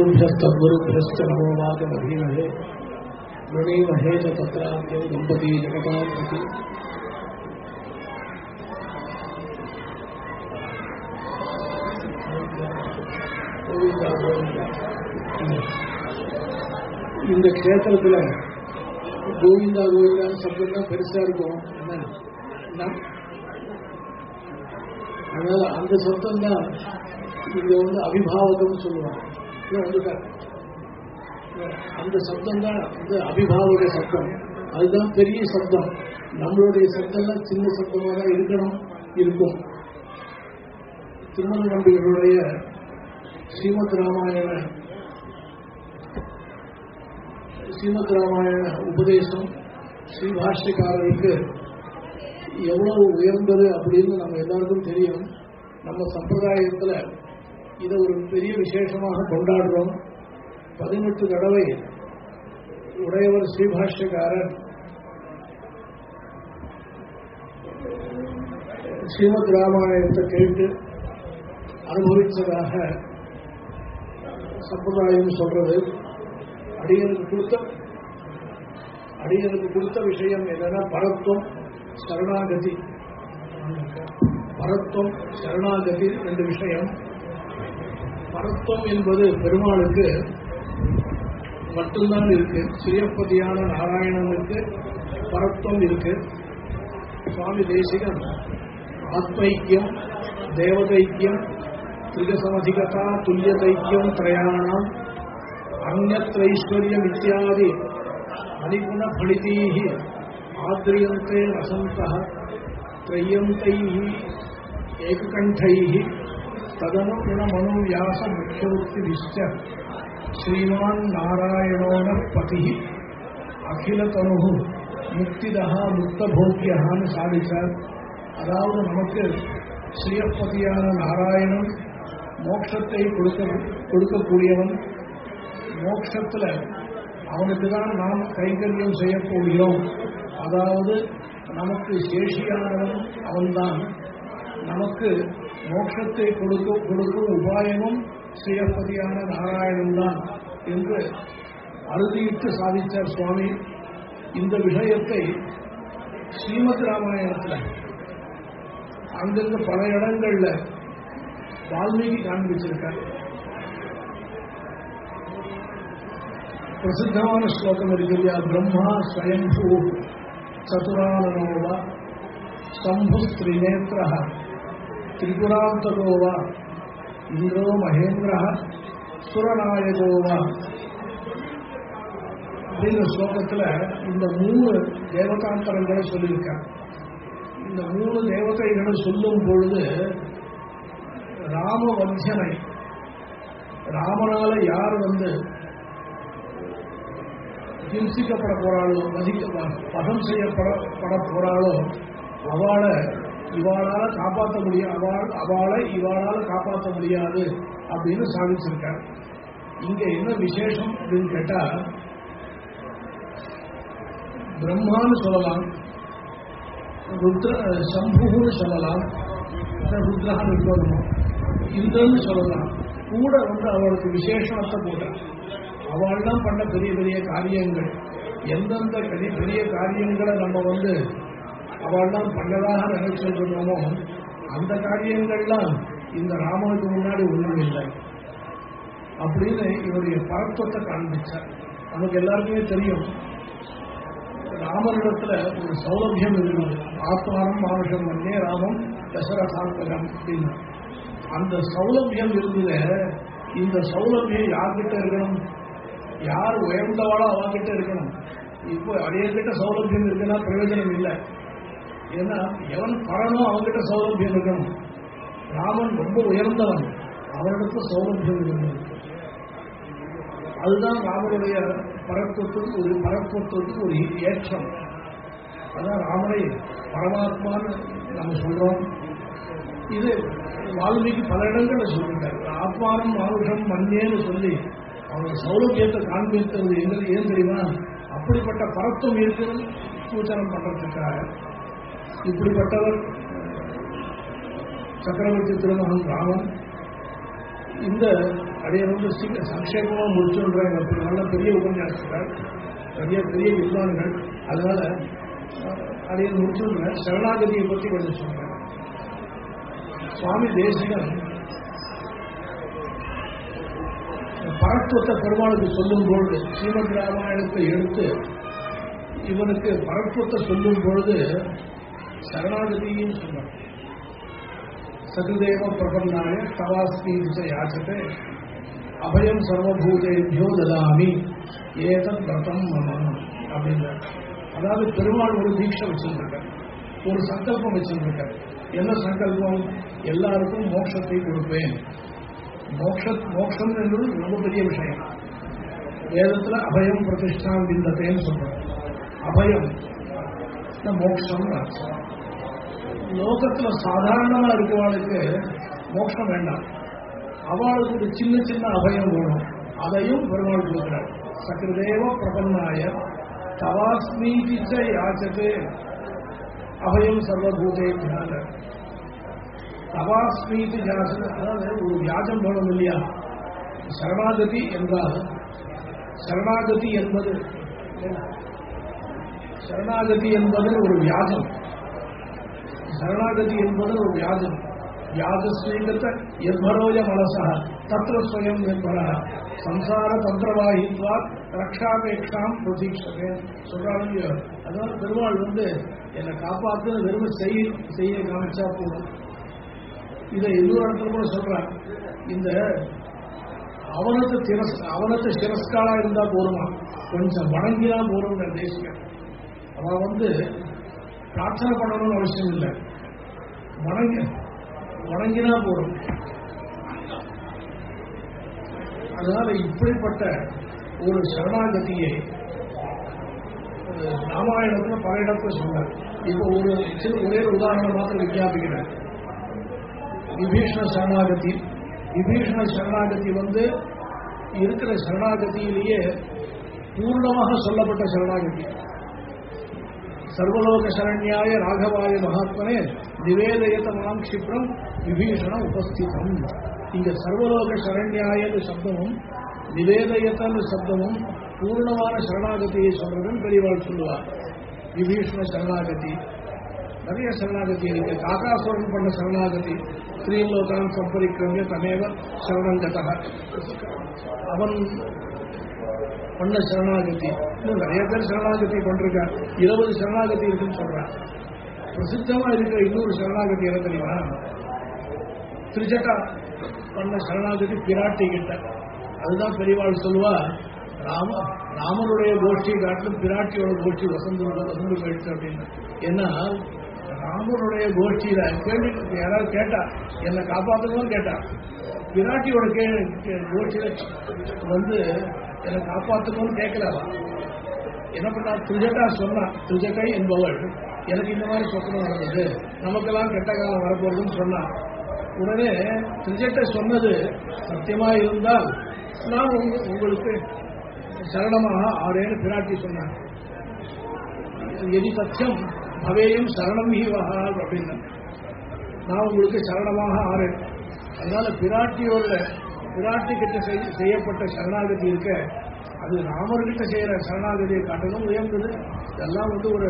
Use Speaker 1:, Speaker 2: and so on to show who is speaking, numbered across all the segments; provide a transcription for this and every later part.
Speaker 1: गुरुभ्यस्तद्गुरुभ्यश्च नमो वाचमधीमहे वृणीमहे च तत्राद्यौ दम्पती जगतां प्रति கோவிந்தா, கோவிந்தா. இந்த க்ஷேத்திரத்துல கோவிந்தா கோவிந்தா சப்தம் தான் பெருசா இருக்கும் என்ன என்ன? அதனால அந்த சப்தம் தான் இங்க வந்து அபிபாவகம்னு சொல்லுவாங்க இங்க வந்துட்டார் அந்த சப்தம் தான் வந்து அபிபாவக சப்தம் அதுதான் பெரிய சப்தம் நம்மளுடைய சப்தம்லாம் சின்ன சப்தமாக தான் இருக்கணும் இருக்கும் திருமண நம்பிகளுடைய ஸ்ரீமத் ராமாயண ஸ்ரீமத் ராமாயண உபதேசம் ஸ்ரீபாஷ்யக்காரருக்கு எவ்வளவு உயர்ந்தது அப்படின்னு நம்ம எல்லாருக்கும் தெரியும் நம்ம சம்பிரதாயத்துல இதை ஒரு பெரிய விசேஷமாக கொண்டாடுறோம் பதினெட்டு தடவை உடையவர் ஸ்ரீபாஷ்யக்காரர் ஸ்ரீமத் ராமாயணத்தை கேட்டு அனுபவித்ததாக சம்பிரதாயம் சொல்றது அடியனுக்கு கொடுத்த அடியனுக்கு கொடுத்த விஷயம் என்னன்னா பரத்துவம் சரணாகதி பரத்துவம் சரணாகதி ரெண்டு விஷயம் பரத்துவம் என்பது பெருமாளுக்கு மட்டும்தான் இருக்கு சுயப்பதியான நாராயணனுக்கு பரத்துவம் இருக்கு சுவாமி தேசிகன் ஆத்மைக்கியம் தேவதைக்கியம் திரிகசமதிகதா துல்லியதைக்கியம் திரயாணம் அந்நத்ரைஸ்வர்யம் இத்தியாதி மணிகுண பணிதீஹி ஆத்ரியந்தே வசந்தः त्रय्यन्तैः एककण्ठैः तदनुगुणमनुव्यास मुख्योक्तिभिश्च श्रीमान् नारायणो न पतिः அகிலத்தனுகு முக்திதா முக்தபோக்கியகான்னு சாதிச்சார் அதாவது நமக்கு ஸ்ரீயப்பதியான நாராயணன் மோட்சத்தை கொடுக்க கொடுக்கக்கூடியவன் மோட்சத்தில் அவனுக்கு தான் நாம் கைங்கரியம் செய்ய போகிறோம் அதாவது நமக்கு சேஷியானவன் அவன்தான் நமக்கு மோட்சத்தை கொடுக்க கொடுக்கும் உபாயமும் ஸ்ரீயப்பதியான நாராயணன் தான் என்று அறுதியிட்டு சாதித்தார் சுவாமி இந்த விஷயத்தை ஸ்ரீமத் ராமாயணத்தில் அங்கிருந்து பல இடங்கள்ல வால்மீகி காண்பிச்சிருக்கார் பிரசித்தமான ஸ்லோகம் இருக்கு இல்லையா பிரம்மா ஸ்வயம்பூ சதுரானனோவா ஸ்தம்பு திரிநேத்திர திரிபுராந்தகோவா இந்திரோ மகேந்திர சுரநாயகோவா அப்படிங்கிற ஸ்லோகத்தில் இந்த மூணு தேவதாந்தரங்களை சொல்லியிருக்காங்க இந்த மூணு தேவதைகளை சொல்லும் பொழுது ராமவஞ்சனை ராமனால யார் வந்து ஹிம்சிக்கப்பட போறாளோ மதிக்க பதம் செய்யப்பட பட போறாளோ அவளை இவாளால காப்பாற்ற முடியும் அவள் அவளை இவாளால காப்பாற்ற முடியாது அப்படின்னு சாதிச்சிருக்கார் இங்க என்ன விசேஷம் அப்படின்னு கேட்டா பிரம்மான்னு சொல்லலாம் ருத்ர சம்புன்னு சொல்லலாம் ருத்ரஹான்னு இருக்கணும் இந்திரன்னு சொல்லலாம் கூட வந்து அவளுக்கு விசேஷத்தை போட்டார் அவள் தான் பண்ண பெரிய பெரிய காரியங்கள் எந்தெந்த பெரிய பெரிய காரியங்களை நம்ம வந்து அவள் தான் பண்ணதாக நினைச்சிருக்கிறோமோ அந்த காரியங்கள்லாம் இந்த ராமனுக்கு முன்னாடி ஒன்றும் இல்லை அப்படின்னு இவருடைய பரத்துவத்தை காண்பிச்சார் நமக்கு எல்லாருக்குமே தெரியும் ராமனிடத்துல ஒரு சௌலபியம் இருந்தது ஆத்மானம் மானுஷம் வந்தே ராமம் தசரதாத்மகம் அப்படின்னு அந்த சௌலபியம் இருந்தது இந்த சௌலபியம் யார்கிட்ட இருக்கணும் யார் உயர்ந்தவாளோ அவங்கிட்ட இருக்கணும் இப்போ அடையக்கிட்ட சௌலபியம் இருக்குன்னா பிரயோஜனம் இல்லை ஏன்னா எவன் பரனோ அவங்கிட்ட சௌலபியம் இருக்கணும் ராமன் ரொம்ப உயர்ந்தவன் அவனிடத்துல சௌலபியம் இருந்தது அதுதான் ராமனுடைய பரத்துவத்துக்கு ஒரு பரத்துவத்துக்கு ஒரு ஏற்றம் அதான் ராமனை பரமாத்மான்னு நம்ம சொல்றோம் இது வால்மீகி பல இடங்களில் சொல்லிட்டார் ஆத்மானம் மானுஷம் மண்ணேன்னு சொல்லி அவனோட சௌலபியத்தை காண்பித்தது எங்க ஏன் தெரியுமா அப்படிப்பட்ட பரத்துவம் இருக்குன்னு சூச்சனம் பண்றதுக்காக இப்படிப்பட்டவர் சக்கரவர்த்தி திருமகன் ராமன் இந்த அதே வந்து சீக்கிரம் சங்கேபமாக முடிச்சுன்றாங்க அப்படி நல்ல பெரிய உபன்யாசங்கள் பெரிய பெரிய வித்வான்கள் அதனால அதை முடிச்சுடுறேன் சரணாகதியை பற்றி கொஞ்சம் சொல்றேன் சுவாமி தேசிகன் பரத்துவத்தை பெருமாளுக்கு சொல்லும் பொழுது ஸ்ரீமத் ராமாயணத்தை எடுத்து இவனுக்கு பரத்துவத்தை சொல்லும் பொழுது சரணாகதியும் சொன்னார் சகுதேவ பிரபன்னாய தவாஸ்மி யாச்சத்தை அபயம் சர்வபூதேபியோ ததாமி ஏதன் விரதம் மம அப்படின்றார் அதாவது பெருமாள் ஒரு தீட்சை வச்சிருந்திருக்கார் ஒரு சங்கல்பம் வச்சிருந்திருக்கார் என்ன சங்கல்பம் எல்லாருக்கும் மோட்சத்தை கொடுப்பேன் மோட்ச மோட்சம் என்பது ரொம்ப பெரிய விஷயம் வேதத்துல அபயம் பிரதிஷ்டாம் விந்தத்தைன்னு சொல்றோம் அபயம் மோட்சம் அர்த்தம் லோகத்துல சாதாரணமா இருக்கிறவளுக்கு மோட்சம் வேண்டாம் அவளுக்கு ஒரு சின்ன சின்ன அபயம் வேணும் அதையும் பெருமாள் கொடுக்கிறார் சக்கரதேவ பிரபன்னாய தவாஸ்மீதிச்ச யாச்சது அபயம் சர்வபூதே தியான தவாஸ்மீதி ஜாசது அதாவது ஒரு வியாஜம் வேணும் இல்லையா சரணாகதி என்றால் சரணாகதி என்பது சரணாகதி என்பது ஒரு வியாஜம் சரணாகதி என்பது ஒரு வியாஜம் வியாஜஸ்வீகத்தை எத்வரோய மனசா தத்திர ஸ்வயம் நிர்பர சம்சார தந்திரவாகித்வா ரக்ஷாபேட்சாம் பிரதீட்சகே சொல்றாங்க அதனால பெருமாள் வந்து என்னை காப்பாத்து வெறும் செய்ய செய்ய காமிச்சா போதும் இதை இன்னொரு இடத்துல கூட சொல்றான் இந்த அவனத்தை திரஸ் அவனத்தை சிரஸ்காலா இருந்தா போருமா கொஞ்சம் வணங்கினா போரும் தேசியம் அவன் வந்து பிரார்த்தனை பண்ணணும்னு அவசியம் இல்லை வணங்கி வணங்கினா போதும் அதனால இப்படிப்பட்ட ஒரு சரணாகதியை ராமாயணத்துல பல இடத்துல சொன்னார் இப்போ ஒரு சின்ன ஒரே ஒரு உதாரணம் மாத்திரம் விஞ்ஞாபிக்கிறேன் விபீஷண சரணாகதி விபீஷண சரணாகதி வந்து இருக்கிற சரணாகதியிலேயே பூர்ணமாக சொல்லப்பட்ட சரணாகதி சர்வலோக சரண்யாய ராகவாய மகாத்மனே நிவேதயத்தமாம் க்ஷிப்ரம் விபீஷண உபஸ்திதம் இங்க சர்வலோக சரண்யாயன்னு சப்தமும் நிவேதயத்தன்னு சப்தமும் பூர்ணமான சரணாகதியை சொல்றதுன்னு பெரியவாள் சொல்லுவார் விபீஷண சரணாகதி நிறைய சரணாகதி இருக்கு காக்காசுரன் பண்ண சரணாகதி ஸ்ரீலோகான் சம்பரிக்கிறவங்க தமேவ சரணங்கதா அவன் பண்ண சரணாகதி இன்னும் நிறைய பேர் சரணாகதி பண்றார் இருபது சரணாகதி இருக்குன்னு சொல்றான் பிரசித்தமா இருக்கிற இன்னொரு சரணாகதி என்ன தெரியுமா திருச்சட்டா பண்ண சரணாகதி பிராட்டி கிட்ட அதுதான் பெரியவாள் சொல்லுவா ராம ராமனுடைய கோஷ்டி காட்டிலும் பிராட்டியோட கோஷ்டி வசந்து வசந்து போயிடுச்சு அப்படின்னு ஏன்னா ராமனுடைய கோஷ்டியில கேள்வி யாராவது கேட்டா என்னை காப்பாற்றணும் கேட்டா பிராட்டியோட கே கோஷ்டியில வந்து என்னை காப்பாற்றணும்னு கேட்கலவா என்ன பண்ணா திருஜட்டா சொன்னா திருஜட்டை என்பவள் எனக்கு இந்த மாதிரி சொப்பனம் நடந்தது நமக்கெல்லாம் கெட்ட காலம் வரப்போகுதுன்னு சொன்னா உடனே திருஜட்டை சொன்னது சத்தியமா இருந்தால் நான் உங்க- உங்களுக்கு சரணமாக ஆறேன்னு பிராட்டி சொன்னாங்க எதி சத்தியம் பவேயும் சரணம் ஈவகா அப்படின்னு நான் உங்களுக்கு சரணமாக ஆறேன் அதனால பிராட்டியோட பிராட்டி கிட்ட செய்- செய்யப்பட்ட சரணாகதி இருக்க அது ராமர்கிட்ட செய்யற சரணாகதியை காட்டணும் உயர்ந்தது இதெல்லாம் வந்து ஒரு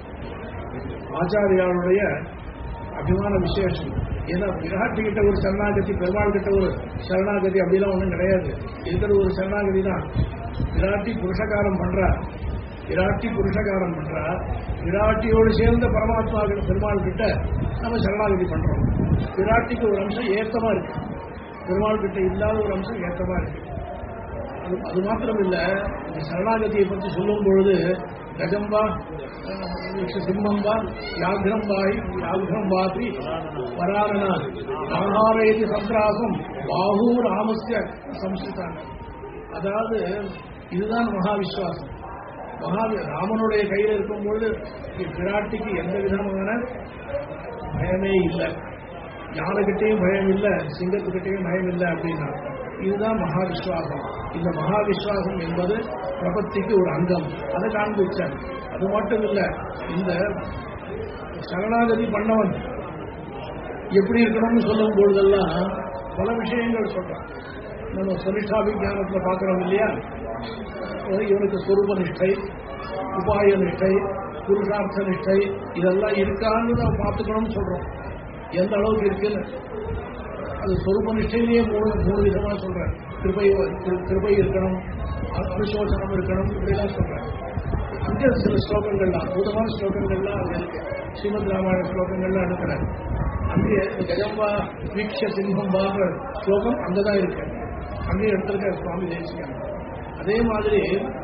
Speaker 1: ஆச்சாரியாளுடைய அபிமான விசேஷம் ஏன்னா பிராட்டி கிட்ட ஒரு சரணாகதி பெருமாள் கிட்ட ஒரு சரணாகதி அப்படிலாம் ஒன்றும் கிடையாது இருக்கிற ஒரு சரணாகதி தான் பிராட்டி புருஷகாரம் பண்றா பிராட்டி புருஷகாரம் பண்றா பிராட்டியோடு சேர்ந்த பரமாத்மா கிட்ட பெருமாள் கிட்ட நம்ம சரணாகதி பண்றோம் பிராட்டிக்கு ஒரு அம்சம் ஏத்தமா இருக்கு பெருமாள் கிட்ட இல்லாத ஒரு அம்சம் ஏத்தமா இருக்கு அது அது மாத்திரம் இல்ல இந்த சரணாகதியை பற்றி சொல்லும் பொழுது கஜம்பா சிம்மம்பா யாகிரம் வாய் யாகிரம் வாபி வராரணா ஆகாரேதி சந்திராசம் பாஹூ ராமஸ்ய சம்ஸ்கிருதாங்க அதாவது இதுதான் மகா விஸ்வாசம் மகா ராமனுடைய கையில் இருக்கும் பொழுது பிராட்டிக்கு எந்த விதமான பயமே இல்லை யாருக்கிட்டையும் பயம் இல்லை சிங்கத்துக்கிட்டையும் பயம் இல்லை அப்படின்னா இதுதான் மகா விஸ்வாசம் இந்த மகா விஸ்வாசம் என்பது பிரபத்திக்கு ஒரு அங்கம் அதை காண்பிச்சார் அது மட்டும் இல்லை இந்த சரணாகதி பண்ணவன் எப்படி இருக்கணும்னு சொல்லும் பொழுதெல்லாம் பல விஷயங்கள் சொல்றான் நம்ம சுனிஷ்டாபிஜானத்தில் பார்க்குறோம் இல்லையா அஹ் இவனுக்கு சொரூப நிஷ்டை உபாய நிஷ்டை புருஷார்த்த நிஷ்டை இதெல்லாம் இருக்கான்னு நம்ம பார்த்துக்கணும்னு சொல்றோம் எந்த அளவுக்கு இருக்குன்னு அது சொரூப நிஷ்டையிலேயே மூணு மூணு விதமா சொல்றேன் கிருபை திரு- கிருபை இருக்கணும் அ- அனுசோசனம் இருக்கணும் இப்படிலாம் சொல்றேன் அங்கே சில ஸ்லோகங்கள்லாம் அற்புதமான ஸ்லோகங்கள்லாம் அங்கே இருக்கு ஸ்ரீமத் ராமாயண ஸ்லோகங்கள்லாம் எடுக்கிறேன் அங்கே கஜம்பா வீக்ஷ சிங்கம் பாக ஸ்லோகம் அங்கதான் இருக்கு அங்கேயே எடுத்திருக்க சுவாமி தேசிகன் அதே மாதிரி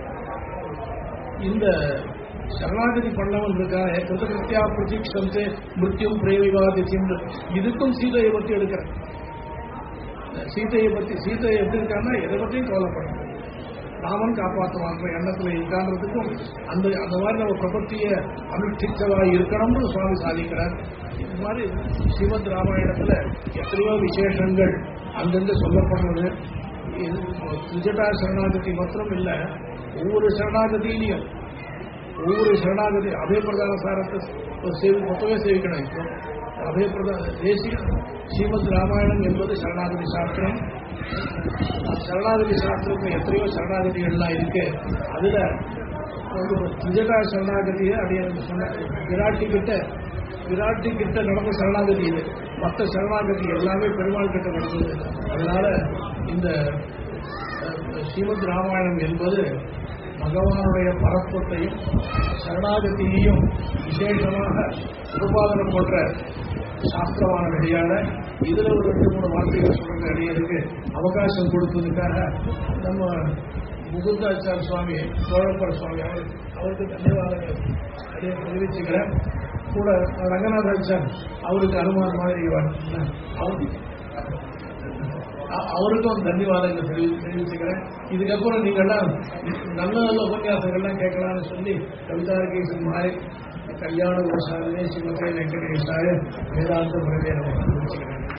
Speaker 1: இந்த சரணாகதி பண்ணவன் இருக்கானே கிருத்தகிருத்தியா பிரதீட்சந்தே மிருத்யும் பிரேமிவாதிச்சின்னு இதுக்கும் சீதையை பற்றி எடுக்கிறேன் சீதையை பற்றி சீதை எப்படி இருக்கான்னா எதை பற்றியும் கவலைப்படணும் ராமன் காப்பாற்றுவான்ற எண்ணத்துல இருக்கான்றதுக்கும் அந்த அந்த மாதிரி நம்ம பிரபத்திய அனுஷ்டித்தவா இருக்கணும்னு சுவாமி சாதிக்கிறார் இது மாதிரி ஸ்ரீமத் ராமாயணத்துல எத்தனையோ விசேஷங்கள் அங்கங்க சொல்லப்படுறது இது திரிஜட்டா சரணாகதி மாத்திரம் இல்ல ஒவ்வொரு சரணாகதியிலையும் ஒவ்வொரு சரணாகதி அபய பிரதான சாரத்தை ஒரு சேவி மொத்தமே சேவிக்கணும் இப்போ அபய பிரதான தேசிய ஸ்ரீமத் ராமாயணம் என்பது சரணாகதி சாஸ்திரம் சரணாகதி சாஸ்திரத்தில் எத்தனையோ சரணாகதிகள்லாம் இருக்கு அதுல வந்து திஜடா சரணாகதியை அப்படியே சொன்ன விராட்டி கிட்ட விராட்டி கிட்ட நடந்த சரணாகதி இது மற்ற சரணாகதி எல்லாமே பெருமாள் கிட்ட நடந்தது அதனால இந்த அஹ், ஸ்ரீமத் ராமாயணம் என்பது பகவானுடைய பரப்பத்தையும் சரணாகதியையும் விசேஷமாக உபபாதனம் போன்ற சாஸ்திரமான வழியால இதுல ஒரு ரெண்டு மூணு வார்த்தைகள் சொல்ற அடியருக்கு அவகாசம் கொடுத்ததுக்காக நம்ம முகுந்தாச்சார் சுவாமி சோழப்பர் சுவாமி அவர் அவருக்கு தன்யவாதங்கள் அடியை தெரிவிச்சுக்கிறேன் கூட ரங்கநாதாச்சார் அவருக்கு அனுமானம் மாதிரி வ- அவர் அ- அவருக்கும் தன்யவாதங்கள் தெரிவி தெரிவிச்சுக்கிறேன் இதுக்கப்புறம் நீங்கள்லாம் நல்ல நல்ல உபன்யாசங்கள்லாம் கேட்கலாம்னு சொல்லி கவிதாரகேசன் மாதிரி கல்யாண விவசாயமே ஸ்ரீமதி வெங்கடேஷாய வேதாந்த பிரதேசம் தெரிவிச்சுக்கிறேன்